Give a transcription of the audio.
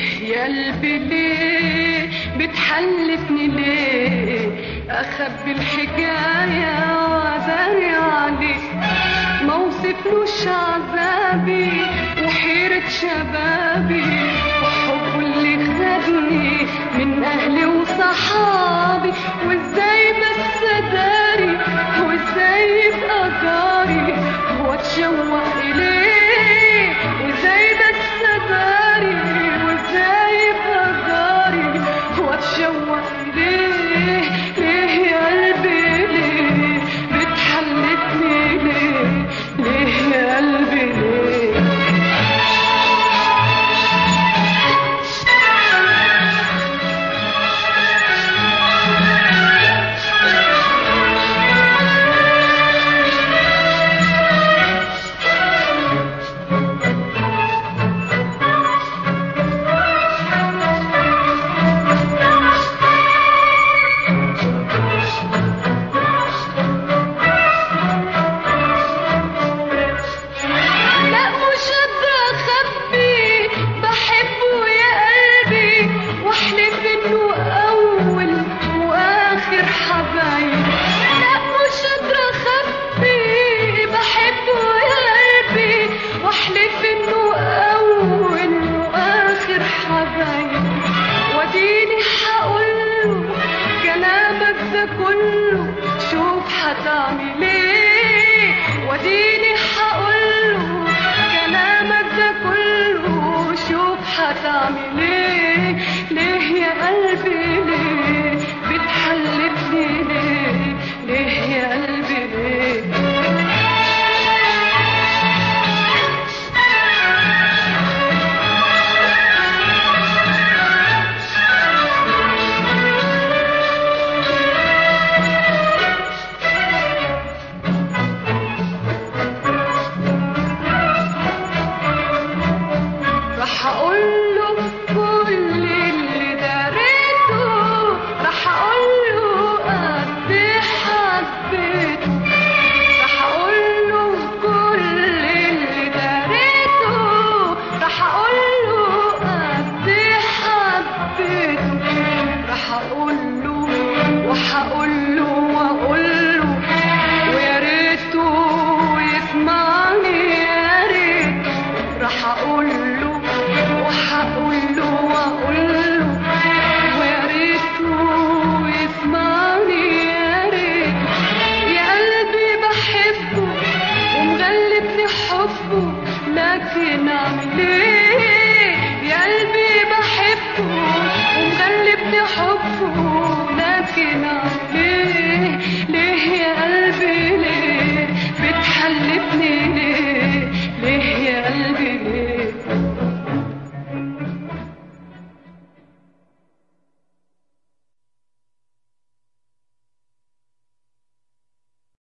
يا قلبي ليه بتحلفني ليه اخبي الحكايه واداري عليك ما وصفلوش عذابي وحيرة شبابي وحبه اللي خدني من اهلي وصحابي وازاي بس داري وازاي يبقى جاري واتشوق اليه وازاي بس داري وازاي يبقى جاري واتشوق اليه ليه يا قلبي ليه بتحلفني ليه ليه يا قلبي ليه لا مش قادرة أخبي بحبه يا قلبي واحلف إنه أول وآخر حبايب لا مش قادرة أخبي بحبه يا قلبي واحلف إنه أول وآخر حبايب واديني هقوله كلامك ده كله شوف هتعمل ايه واديني هقوله كلامك ده كله شوف هتعمل ايه ليه يا قلبي ليه بتحلفني ليه ليه يا قلبي ليه راح اقول له كل اللي داريته راح اقول له قد إيه حبيته راح اقول له كل اللي داريته راح اقول له قد إيه حبيته راح اقول له وهقول له واقول له ويا ريته يسمعني يا ريته راح اقول